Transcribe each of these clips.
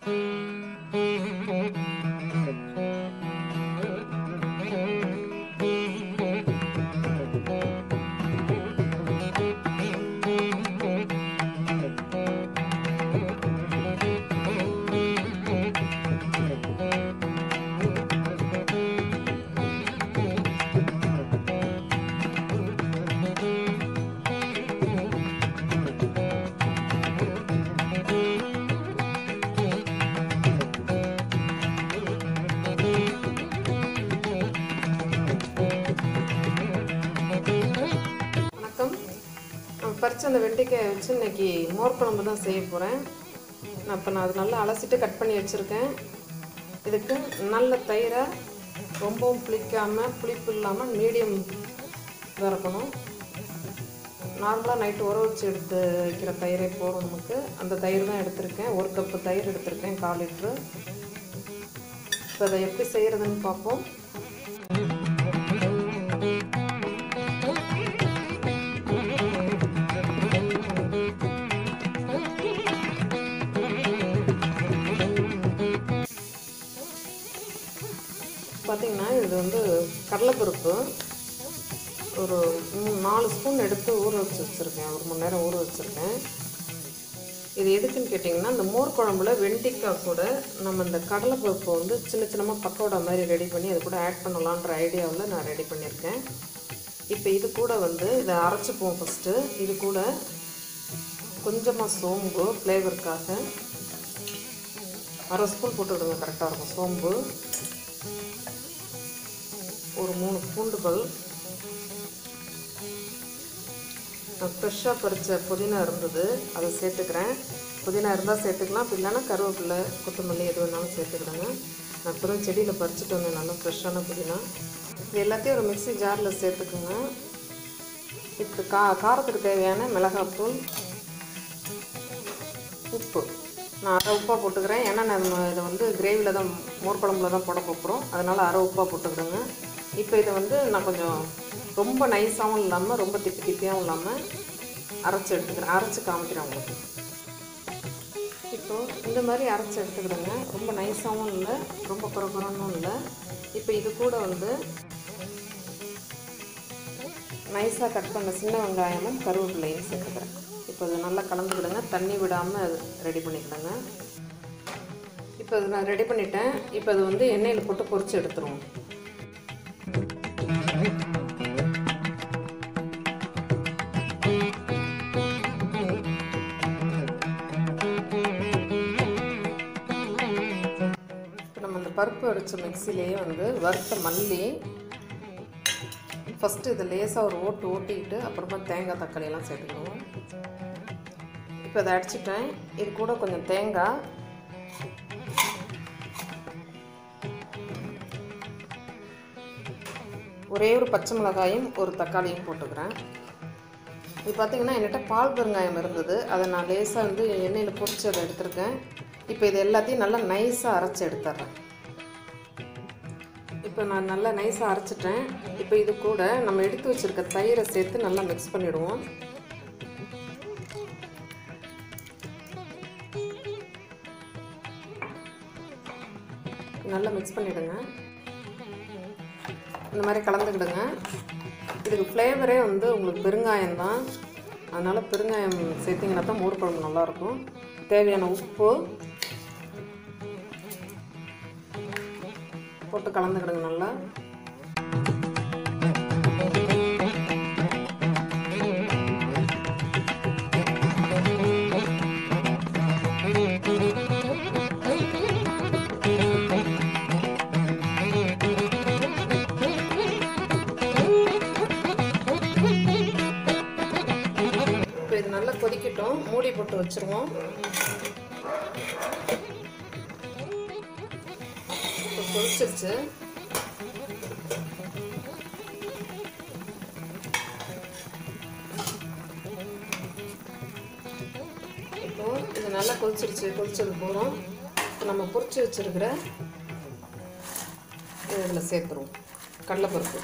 வணக்கம் நான் பறிச்ச அந்த வெண்டைக்காயை வச்சு இன்னைக்கு மோர் குழம்பு தான் செய்ய போகிறேன் நான் இப்போ நான் அது நல்லா அலசிட்டு கட் பண்ணி வச்சுருக்கேன் இதுக்கு நல்ல தயிரை ரொம்பவும் புளிக்காமல் புளிப்பு இல்லாமல் மீடியம் இதாக இருக்கணும் நார்மலாக நைட்டு ஊற வச்சு எடுத்து வைக்கிற தயிரே போதும் நமக்கு அந்த தயிர் தான் எடுத்திருக்கேன் ஒரு கப்பு தயிர் எடுத்திருக்கேன் கால் லிட்ரு இப்போ அதை எப்படி செய்கிறதுன்னு பார்ப்போம் பார்த்தீங்கன்னா இது வந்து கடலைப்பருப்பு ஒரு மூணு நாலு ஸ்பூன் எடுத்து ஊற வச்சு வச்சுருக்கேன் ஒரு மணி நேரம் ஊற வச்சுருக்கேன் இது எதுக்குன்னு கேட்டிங்கன்னா இந்த மோர் குழம்புல வெண்டிக்காய் கூட நம்ம இந்த கடலைப்பருப்பை வந்து சின்ன சின்னமாக பக்கோடா மாதிரி ரெடி பண்ணி அது கூட ஆட் பண்ணலான்ற ஐடியாவில் நான் ரெடி பண்ணியிருக்கேன் இப்போ இது கூட வந்து இதை அரைச்சிப்போம் ஃபஸ்ட்டு இது கூட கொஞ்சமாக சோம்பு ஃப்ளேவருக்காக அரை ஸ்பூன் போட்டுவிடுங்க கரெக்டாக இருக்கும் சோம்பு ஒரு மூணு பூண்டுகள் நான் ஃப்ரெஷ்ஷாக பறித்த புதினா இருந்தது அதை சேர்த்துக்கிறேன் புதினா இருந்தால் சேர்த்துக்கலாம் அப்படி இல்லைன்னா கருவேப்பிலை கொத்தமல்லி எது வேணாலும் சேர்த்துக்கிறேங்க நான் இப்போ தான் செடியில் பறிச்சுட்டு வந்தேன் நல்லா ஃப்ரெஷ்ஷான புதினா இது எல்லாத்தையும் ஒரு மிக்ஸி ஜாரில் சேர்த்துக்குங்க இப்போ கா காரத்துக்கு தேவையான மிளகாத்தூள் உப்பு நான் அரை உப்பாக போட்டுக்கிறேன் ஏன்னா நம்ம இதை வந்து கிரேவியில் தான் மோர் குழம்புல தான் போட போகிறோம் அதனால் அரை உப்பாக போட்டுக்கிறேங்க இப்போ இதை வந்து நான் கொஞ்சம் ரொம்ப நைஸாகவும் இல்லாமல் ரொம்ப திப்பி திப்பியாகவும் இல்லாமல் அரைச்சி எடுத்துக்கிறேன் அரைச்சி காமிக்கிறேன் உங்களுக்கு இப்போது இந்த மாதிரி அரைச்சி எடுத்துக்கிடுங்க ரொம்ப நைஸாகவும் இல்லை ரொம்ப குறகுறன்னும் இல்லை இப்போ இது கூட வந்து நைஸாக கட் பண்ண சின்ன வெங்காயமும் கருவேப்பிலையும் சேர்த்துக்கிறேன் இப்போ இது நல்லா கலந்துக்கிடுங்க தண்ணி விடாமல் ரெடி பண்ணிக்கிடுங்க இப்போ இது நான் ரெடி பண்ணிட்டேன் இப்போ இது வந்து எண்ணெயில் போட்டு பொரிச்சு எடுத்துருவோம் இப்போ நம்ம இந்த பருப்பு அடித்த மிக்சிலேயே வந்து வறுத்த மல்லி ஃபஸ்ட்டு இதை லேசாக ஒரு ஓட்டு ஓட்டிக்கிட்டு அப்புறமா தேங்காய் தக்காளி எல்லாம் சேர்த்துக்கணும் இப்போ இதை அடிச்சிட்டேன் இது கூட கொஞ்சம் தேங்காய் ஒரே ஒரு பச்சை மிளகாயும் ஒரு தக்காளியும் போட்டுக்கிறேன் இது பார்த்திங்கன்னா என்கிட்ட பால் பெருங்காயம் இருந்தது அதை நான் லேசாக வந்து எண்ணெயில் பொரிச்சு அதை எடுத்திருக்கேன் இப்போ இது எல்லாத்தையும் நல்லா நைஸாக அரைச்சி எடுத்துட்றேன் இப்போ நான் நல்லா நைஸாக அரைச்சிட்டேன் இப்போ இது கூட நம்ம எடுத்து வச்சுருக்க தயிரை சேர்த்து நல்லா மிக்ஸ் பண்ணிவிடுவோம் நல்லா மிக்ஸ் பண்ணிவிடுங்க இந்த மாதிரி கலந்துக்கிடுங்க இதுக்கு ஃப்ளேவரே வந்து உங்களுக்கு பெருங்காயம் தான் அதனால் பெருங்காயம் சேர்த்திங்கன்னா தான் மோர் குழம்பு நல்லாயிருக்கும் தேவையான உப்பு போட்டு கலந்துக்கிடுங்க நல்லா இப்போ இது நல்லா கொதிக்கட்டும் மூடி போட்டு வச்சுருவோம் இப்போ கொதிச்சிருச்சு இப்போ இது நல்லா கொதிச்சிருச்சு கொதிச்சது போதும் இப்போ நம்ம பொரிச்சு வச்சிருக்கிற இதில் சேர்த்துருவோம் கடலைப்பருப்பு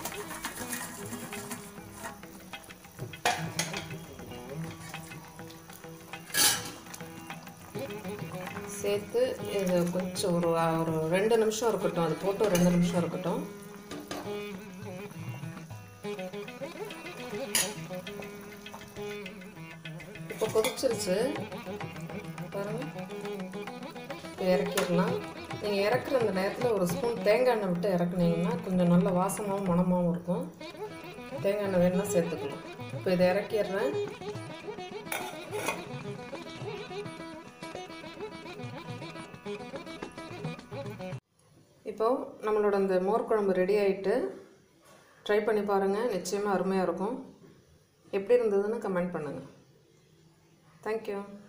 சேர்த்து இது கொஞ்சம் ஒரு ஒரு ரெண்டு நிமிஷம் இருக்கட்டும் அது போட்டு ஒரு ரெண்டு நிமிஷம் இருக்கட்டும் இப்போ கொதிச்சிருச்சு பாருங்க இப்போ இறக்கிடலாம் நீங்கள் இறக்குற அந்த நேரத்தில் ஒரு ஸ்பூன் தேங்காய் எண்ணெய் விட்டு இறக்குனீங்கன்னா கொஞ்சம் நல்ல வாசமாகவும் மணமாகவும் இருக்கும் தேங்காய் எண்ணெய் வேணும்னா சேர்த்துக்கலாம் இப்போ இதை இறக்கிடுறேன் இப்போது நம்மளோட அந்த மோர் குழம்பு ரெடி ஆகிட்டு ட்ரை பண்ணி பாருங்கள் நிச்சயமாக அருமையாக இருக்கும் எப்படி இருந்ததுன்னு கமெண்ட் பண்ணுங்கள் தேங்க்யூ